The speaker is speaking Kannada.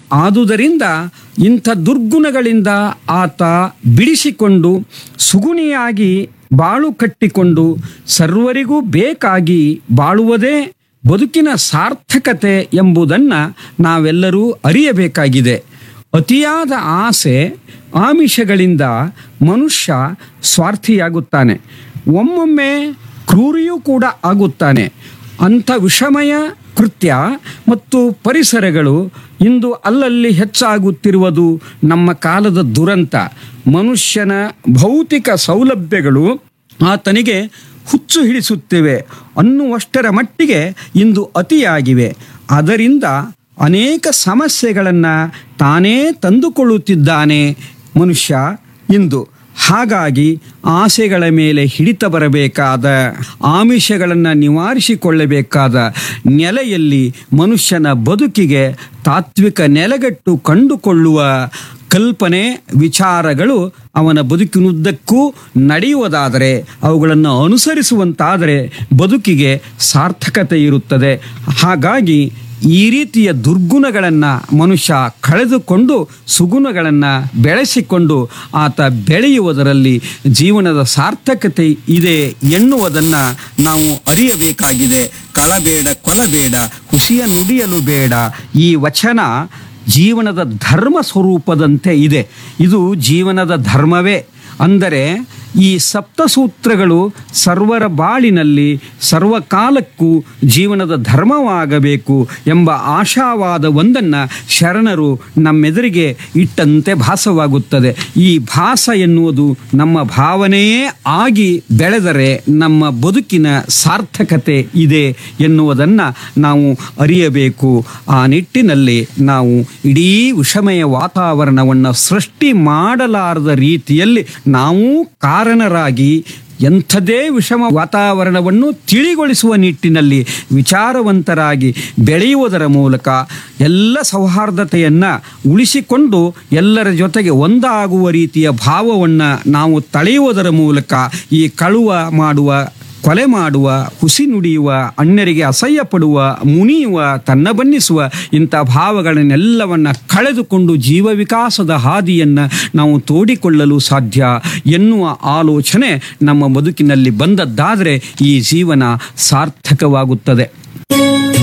ಆದುದರಿಂದ ಇಂಥ ದುರ್ಗುಣಗಳಿಂದ ಆತ ಬಿಡಿಸಿಕೊಂಡು ಸುಗುಣಿಯಾಗಿ ಬಾಳು ಕಟ್ಟಿಕೊಂಡು ಸರ್ವರಿಗೂ ಬೇಕಾಗಿ ಬಾಳುವುದೇ ಬದುಕಿನ ಸಾರ್ಥಕತೆ ಎಂಬುದನ್ನು ನಾವೆಲ್ಲರೂ ಅರಿಯಬೇಕಾಗಿದೆ ಅತಿಯಾದ ಆಸೆ ಆಮಿಷಗಳಿಂದ ಮನುಷ್ಯ ಸ್ವಾರ್ಥಿಯಾಗುತ್ತಾನೆ ಒಮ್ಮೊಮ್ಮೆ ಕ್ರೂರಿಯೂ ಕೂಡ ಆಗುತ್ತಾನೆ ಅಂಥ ವಿಷಮಯ ಕೃತ್ಯ ಮತ್ತು ಪರಿಸರಗಳು ಇಂದು ಅಲ್ಲಲ್ಲಿ ಹೆಚ್ಚಾಗುತ್ತಿರುವುದು ನಮ್ಮ ಕಾಲದ ದುರಂತ ಮನುಷ್ಯನ ಭೌತಿಕ ಸೌಲಭ್ಯಗಳು ಆತನಿಗೆ ಹುಚ್ಚು ಹಿಡಿಸುತ್ತಿವೆ ಅನ್ನುವಷ್ಟರ ಮಟ್ಟಿಗೆ ಇಂದು ಅತಿಯಾಗಿವೆ ಅದರಿಂದ ಅನೇಕ ಸಮಸ್ಯೆಗಳನ್ನು ತಾನೇ ತಂದುಕೊಳ್ಳುತ್ತಿದ್ದಾನೆ ಮನುಷ್ಯ ಇಂದು ಹಾಗಾಗಿ ಆಸೆಗಳ ಮೇಲೆ ಹಿಡಿತ ಬರಬೇಕಾದ ಆಮಿಷಗಳನ್ನು ನಿವಾರಿಸಿಕೊಳ್ಳಬೇಕಾದ ನೆಲೆಯಲ್ಲಿ ಮನುಷ್ಯನ ಬದುಕಿಗೆ ತಾತ್ವಿಕ ನೆಲೆಗಟ್ಟು ಕಂಡುಕೊಳ್ಳುವ ಕಲ್ಪನೆ ವಿಚಾರಗಳು ಅವನ ಬದುಕಿನುದ್ದಕ್ಕೂ ನಡೆಯುವುದಾದರೆ ಅವುಗಳನ್ನು ಅನುಸರಿಸುವಂತಾದರೆ ಬದುಕಿಗೆ ಸಾರ್ಥಕತೆ ಇರುತ್ತದೆ ಹಾಗಾಗಿ ಈ ರೀತಿಯ ದುರ್ಗುಣಗಳನ್ನು ಮನುಷ್ಯ ಕಳೆದುಕೊಂಡು ಸುಗುಣಗಳನ್ನು ಬೆಳೆಸಿಕೊಂಡು ಆತ ಬೆಳೆಯುವುದರಲ್ಲಿ ಜೀವನದ ಸಾರ್ಥಕತೆ ಇದೆ ಎನ್ನುವುದನ್ನು ನಾವು ಅರಿಯಬೇಕಾಗಿದೆ ಕಳಬೇಡ ಕೊಲಬೇಡ ಹುಸಿಯ ನುಡಿಯಲು ಬೇಡ ಈ ವಚನ ಜೀವನದ ಧರ್ಮ ಸ್ವರೂಪದಂತೆ ಇದೆ ಇದು ಜೀವನದ ಧರ್ಮವೇ ಅಂದರೆ ಈ ಸಪ್ತಸೂತ್ರಗಳು ಸರ್ವರ ಬಾಳಿನಲ್ಲಿ ಸರ್ವಕಾಲಕ್ಕೂ ಜೀವನದ ಧರ್ಮವಾಗಬೇಕು ಎಂಬ ಆಶಾವಾದ ಒಂದನ್ನು ಶರಣರು ನಮ್ಮೆದುರಿಗೆ ಇಟ್ಟಂತೆ ಭಾಸವಾಗುತ್ತದೆ ಈ ಭಾಸ ಎನ್ನುವುದು ನಮ್ಮ ಭಾವನೆಯೇ ಆಗಿ ಬೆಳೆದರೆ ನಮ್ಮ ಬದುಕಿನ ಸಾರ್ಥಕತೆ ಇದೆ ಎನ್ನುವುದನ್ನು ನಾವು ಅರಿಯಬೇಕು ಆ ನಿಟ್ಟಿನಲ್ಲಿ ನಾವು ಇಡೀ ವಿಷಮಯ ವಾತಾವರಣವನ್ನು ಸೃಷ್ಟಿ ಮಾಡಲಾರದ ರೀತಿಯಲ್ಲಿ ನಾವು ಕಾರಣರಾಗಿ ಎಂಥದೇ ವಿಷಮ ವಾತಾವರಣವನ್ನು ತಿಳಿಗೊಳಿಸುವ ನಿಟ್ಟಿನಲ್ಲಿ ವಿಚಾರವಂತರಾಗಿ ಬೆಳೆಯುವುದರ ಮೂಲಕ ಎಲ್ಲ ಸೌಹಾರ್ದತೆಯನ್ನು ಉಳಿಸಿಕೊಂಡು ಎಲ್ಲರ ಜೊತೆಗೆ ಒಂದಾಗುವ ರೀತಿಯ ಭಾವವನ್ನು ನಾವು ತಳೆಯುವುದರ ಮೂಲಕ ಈ ಕಳುವ ಮಾಡುವ ಕೊಲೆ ಮಾಡುವ ಹುಸಿ ನುಡಿಯುವ ಅಣ್ಣರಿಗೆ ಅಸಹ್ಯ ಪಡುವ ಮುನಿಯುವ ತನ್ನ ಬನ್ನಿಸುವ ಇಂಥ ಭಾವಗಳನ್ನೆಲ್ಲವನ್ನು ಕಳೆದುಕೊಂಡು ಜೀವ ವಿಕಾಸದ ಹಾದಿಯನ್ನು ನಾವು ತೋಡಿಕೊಳ್ಳಲು ಸಾಧ್ಯ ಎನ್ನುವ ಆಲೋಚನೆ ನಮ್ಮ ಬದುಕಿನಲ್ಲಿ ಬಂದದ್ದಾದರೆ ಈ ಜೀವನ ಸಾರ್ಥಕವಾಗುತ್ತದೆ